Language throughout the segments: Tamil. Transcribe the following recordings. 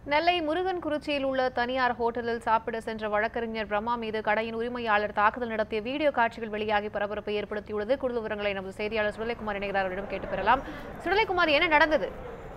நெல்லை முருகன் குறிச்சியில் உள்ள தனியார் ஹோட்டலில் சாப்பிட சென்ற வழக்கறிஞர் பிரம்மா மீது கடையின் உரிமையாளர் தாக்குதல் நடத்திய வீடியோ காட்சிகள் வெளியாகி பரபரப்பை ஏற்படுத்தியுள்ளது கூடுதல் விவரங்களை நமது செய்தியாளர் சுடலைக்குமார் இணைகிறார் அவரிடம் கேட்டு பெறலாம் சுடலைக்குமார் என்ன நடந்தது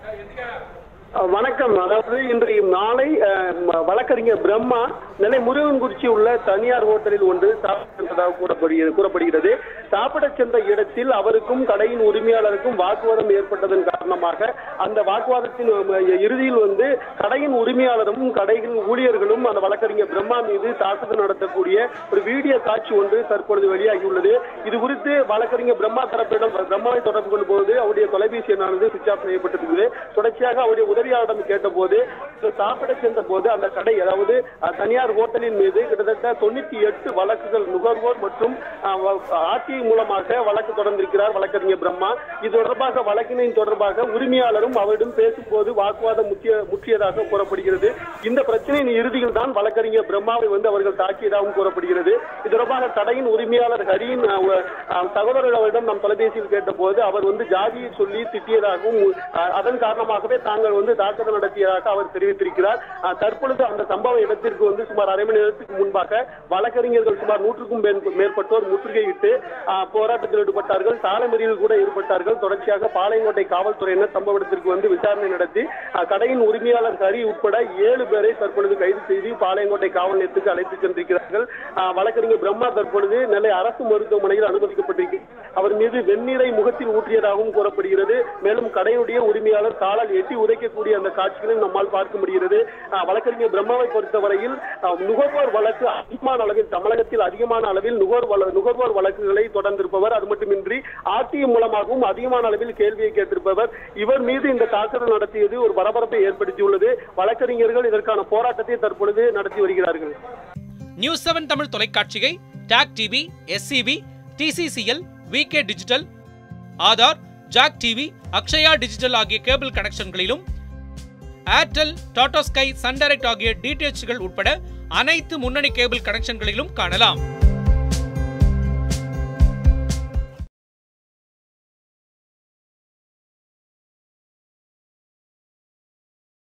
அஹ் வணக்கம் அதாவது இன்றைய நாளை அஹ், ம- வழக்கறிஞர் பிரம்மா நெல்லை முருகன்குறிச்சி உள்ள தனியார் ஹோட்டலில் ஒன்று சாப்பிட சென்றதாக கூறப்படுகிறது கூறப்படுகிறது சாப்பிட சென்ற இடத்தில் அவருக்கும் கடையின் உரிமையாளருக்கும் வாக்குவாதம் ஏற்பட்டதன் காரணமாக அந்த வாக்குவாதத்தின் அஹ், இறுதியில் வந்து கடையின் உரிமையாளரும் கடையின் ஊழியர்களும் அந்த வழக்கறிஞர் பிரம்மா மீது தாக்குதல் நடத்தக்கூடிய ஒரு வீடியோ காட்சி ஒன்று தற்பொழுது வெளியாகியுள்ளது இது குறித்து வழக்கறிஞர் பிரம்மா தரப்பிடம் பிரம்மாவை தொடர்பு கொள்ளும் போது அவருடைய தொலைபேசி எண்ணானது சுவிச் ஆஃப் செய்யப்பட்டிருந்தது தொடர்ச்சியாக அவருடைய உதவியாளரிடம் கேட்டபோது சாப்பிட சென்ற போது அந்த கடை அதாவது அஹ், தனியார் ஹோட்டலின் மீது கிட்டத்தட்ட தொண்ணூத்தி எட்டு வழக்குகள் நுகர்வோர் மற்றும் ஆர்டிஐ மூலமாக வழக்கு தொடர்ந்திருக்கிறார் வழக்கறிஞர் பிரம்மா இது தொடர்பாக வழக்கினின் தொடர்பாக உரிமையாளரும் அவரிடம் பேசும்போது வாக்குவாதம் முக்கிய முற்றியதாக கூறப்படுகிறது இந்த பிரச்சனையின் இறுதியில் தான் வழக்கறிஞர் பிரம்மாவை வந்து அவர்கள் தாக்கியதாகவும் கூறப்படுகிறது இது தொடர்பாக கடையின் உரிமையாளர் ஹரியின் அஹ், அஹ், சகோதரர் அவரிடம் நாம் தொலைபேசியில் கேட்டபோது அவர் வந்து ஜாதியை சொல்லி திட்டியதாகவும் அஹ், அதன் காரணமாகவே தாங்கள் வந்து தாக்குதல் நடத்தியதாக அவர் தெரிவித்திருக்கிறார் அஹ், தற்பொழுது அந்த சம்பவ இடத்திற்கு வந்து சுமார் அரை மணி நேரத்துக்கு முன்பாக வழக்கறிஞர்கள் சுமார் நூற்றுக்கும் மேற்ப- மேற்பட்டோர் முற்றுகையிட்டு அஹ், போராட்டத்தில் ஈடுபட்டார்கள் சாலை மறியலில் கூட ஈடுபட்டார்கள் தொடர்ச்சியாக பாளையங்கோட்டை காவல்துறையினர் சம்பவ இடத்திற்கு வந்து விசாரணை நடத்தி அஹ், கடையின் உரிமையாளர் ஹரி உட்பட ஏழு பேரை தற்பொழுது கைது செய்து பாளையங்கோட்டை காவல் நிலையத்துக்கு அழைத்து சென்றிருக்கிறார்கள் அஹ், வழக்கறிஞர் பிரம்மா தற்பொழுது நெல்லை அரசு மருத்துவமனையில் அனுமதிக்கப்பட்டிருக்கிறார் அவர் மீது வெந்நீரை முகத்தில் ஊற்றியதாகவும் கூறப்படுகிறது மேலும் கடையுடைய உரிமையாளர் காலால் எட்டி உதைக்கக்கூடிய அந்த காட்சிகளையும் நம்மால் பார்க்க முடிகிறது அஹ், வழக்கறிஞர் பிரம்மாவை பொறுத்தவரையில் அஹ், நுகர்வோர் வழக்கு அதிகமான அளவில் தமிழகத்தில் அதிகமான அளவில் நுகர்வோர் வழ- நுகர்வோர் வழக்குகளை தொடர்ந்திருப்பவர் அது மட்டுமின்றி ஆர்டிஐ மூலமாகவும் அதிகமான அளவில் கேள்வியை கேட்டிருப்பவர் இவர் மீது இந்த தாக்குதல் நடத்தியது ஒரு பரபரப்பை ஏற்படுத்தியுள்ளது வழக்கறிஞர்கள் இதற்கான போராட்டத்தை தற்பொழுது நடத்தி வருகிறார்கள் நியூஸ் செவன் தமிழ் தொலைக்காட்சியை TAC TV SCV TCCL VK digital Aadhaar Jak TV Akshaya digital ஆகிய கேபிள் கனெக்ஷன்களிலும் Airtel Tata Sky Sun Direct ஆகிய டிடிஎச்கள் உட்பட அனைத்து முன்னணி கேபிள் கனெக்ஷன்களிலும் காணலாம்